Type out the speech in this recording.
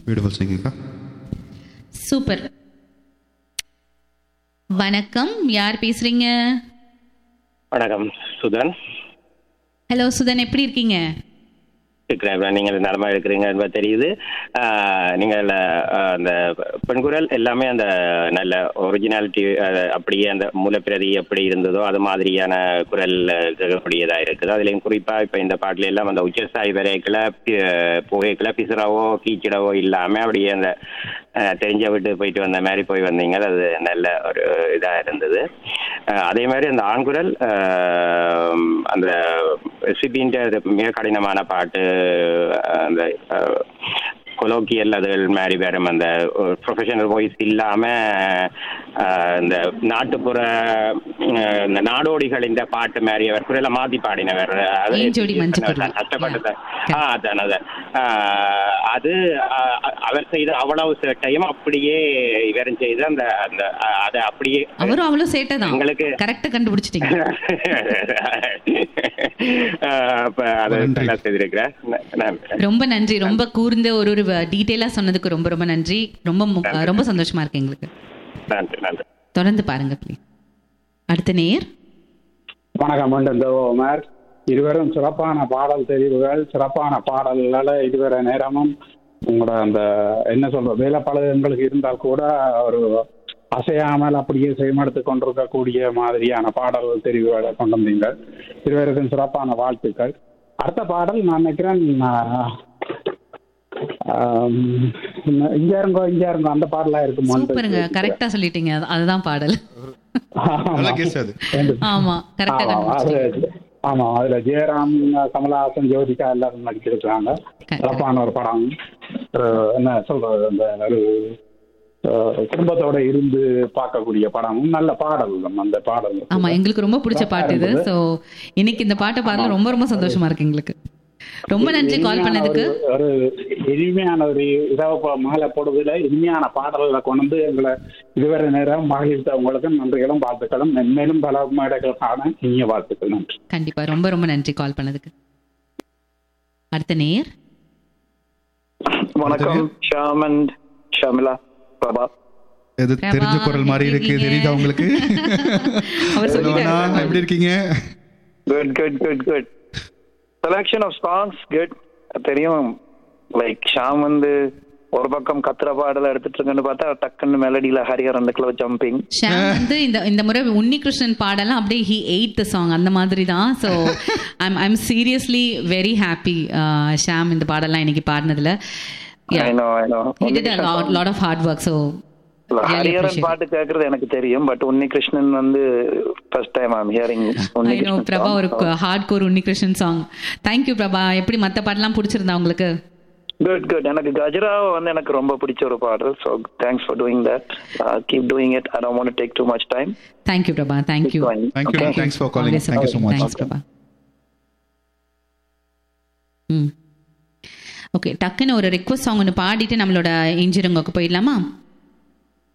Beautiful சிங்கிங்கா super வணக்கம் யார் பேசுறீங்க வணக்கம் சுதன் ஹலோ சுதன் எப்படி இருக்கீங்க இருக்கிறேன் நீங்கள் நலமா இருக்கிறீங்க என்பது தெரியுது ஆஹ் நீங்கள் ஆஹ் அந்த பெண்குரல் எல்லாமே அந்த நல்ல ஒரிஜினாலிட்டி அப்படியே அந்த மூலப்பிரதி எப்படி இருந்ததோ அது மாதிரியான குரல் கேட்கக்கூடியதாக இருக்குது அதுலேயும் குறிப்பாக இப்போ இந்த பாட்டுல எல்லாம் அந்த உச்சசாய் வரைக்கில் புகைக்கில் பிசுறாவோ கீச்சிடவோ இல்லாமல் அப்படியே அந்த ஆஹ் தெரிஞ்ச விட்டு போயிட்டு வந்த மாதிரி போய் வந்தீங்க அது நல்ல ஒரு இதாக இருந்தது ஆஹ் அதே மாதிரி அந்த ஆண்குரல் ஆஹ் அந்த சிபின்ற மிக கடினமான பாட்டு ஆஹ் அந்த கொலோக்கியல் அதுகள் மாதிரி வரும் அந்த ப்ரொஃபஷனல் வாய்ஸ் இல்லாம ஆஹ் இந்த நாட்டுப்புற ஆஹ் இந்த நாடோடிகள் இந்த பாட்டு மாதிரி அவர் குரலை மாத்தி பாடினவர் அது ஏஞ்சோடி மஞ்சக்குருவி. கஷ்டப்பட்டது ஆ அதான் அதான் ஆஹ் அது ஆஹ் அவர் செய்த அவ்வளவு சேட்டையும் அப்படியே இவரும் செய்து அந்த அந்த ஆஹ் அதை அப்படியே அவரும் அவ்வளவு சேட்டை தான் உங்களுக்கு- கரெக்டா கண்டுபிடிச்சிட்டீங்க ஆஹ் அப்ப அதை நன்றி. நல்லா செய்திருக்கிறேன் ந- நன்றி. ரொம்ப நன்றி ரொம்ப கூர்ந்த ஒரு ஒரு டீட்டெயிலா சொன்னதுக்கு ரொம்ப ரொம்ப நன்றி ரொம்ப மு- ரொம்ப சந்தோஷமா இருக்கு எங்களுக்கு நன்றி நன்றி தொடர்ந்து பாருங்க ப்ளீஸ் அடுத்த நேர் வணக்கம் மீண்டும் தேவோமர் இருவரும் சிறப்பான பாடல் தெரிவுகள் சிறப்பான பாடல்களை இதுவரை நேரமும் உங்களோட அந்த என்ன சொல்ற வேலைப்பழகங்களுக்கு இருந்தால் கூட ஒரு அசையாமல் அப்படியே செய்மடுத்து கொண்டிருக்கக்கூடிய மாதிரியான பாடல் தெரிவுகளை கொண்டு வந்தீங்க இருவருக்கும் சிறப்பான வாழ்த்துக்கள் அடுத்த பாடல் நான் நினைக்கிறேன் ஆஹ், ஆம், இங்க இருங்கோ இங்க இருங்கோ அந்த பாடலா சூப்பருங்க இருக்கும் கரெக்டா சொல்லிட்டீங்க அது- அதுதான் பாடல் நல்லா கேஸ் அது ஆமா கரெக்டா ஆமா, கண்டுபிடிச்சிட்டீங்க அது- ஆமா அதுல ஜெயராம் கமலஹாசன் ஜோதிகா எல்லாரும் நடிச்சிருக்காங்க க- சிறப்பான ஒரு படம் ஒரு என்ன சொல்றது அந்த ஒரு அஹ், குடும்பத்தோட இருந்து பார்க்கக்கூடிய படம் நல்ல பாடல் அந்த பாடல் ஆமா எங்களுக்கு ரொம்ப பிடிச்ச பாட்டு இது இருந்தது. சோ இன்னைக்கு இந்த பாட்டை பாடல ரொம்ப ரொம்ப சந்தோஷமா இருக்கு எங்களுக்கு ரொம்ப நன்றி கால் இனிமையான பண்ணதுக்கு ஒரு- ஒரு இனிமையான ஒரு இரவு ப- மாலை பொழுதுல இனிமையான பாடல்களை கொண்டு வந்து எங்களை இதுவரை நேரம் மகிழ்த்தவங்களுக்கு நன்றிகளும் வாழ்த்துக்களும் மென்மேலும் பல மேடைகள் காண இனிய வாழ்த்துக்கள் நன்றி கண்டிப்பா ரொம்ப ரொம்ப நன்றி கால் பண்ணதுக்கு அடுத்த நேர் வணக்கம் ஷாம் அண்ட் ஷமிலா பிரபா இது பிரபா, தெரிஞ்ச குரல் மாதிரி இருக்கு எப்படி தெரியுதா உங்களுக்கு அவர் சொல்லுவானா, சொல்லிட்டாரு எப்படி இருக்கீங்க good good good good selection of songs good தெரியும் லைக் ஷாம் வந்து ஒரு பக்கம் கத்துற பாடல எடுத்துட்டு இருக்கேன்னு பார்த்தா டக்குன்னு மெலடியில ஹரியர் அந்த கிலோ ஜம்பிங் ஷாம் வந்து இந்த இந்த முறை உன்னி கிருஷ்ணன் பாடலாம் அப்படியே ஹி எயிட் த சாங் அந்த மாதிரி தான் so I'm I'm seriously very happy Sham இந்த பாடலாம் இன்னைக்கு பாடினதுல I know I know he did a lot, lot of hard work so really Hariharan appreciate it. பாட்டு கேக்குறது எனக்கு தெரியும் பட் உன்னி கிருஷ்ணன் வந்து first time I'm hearing Unni I know Prabha ஒரு Krishnan hard core Unni Krishnan song thank you Prabha எப்படி மத்த பாடலாம் பிடிச்சிருந்தா உங்களுக்கு குட் குட் எனக்கு கஜரா வந்து எனக்கு ரொம்ப பிடிச்ச ஒரு பாடல் so thanks for doing that keep doing it I don't want take too much time thank you Prabha thank you thank you thanks for calling thank you so much thanks Prabha hmm okay டக்குன்னு ஒரு ரிக்வஸ்ட் சாங் ஒன்று பாடிட்டு நம்மளோட இன்ஜினியரிங்க்கு போயிடலாமா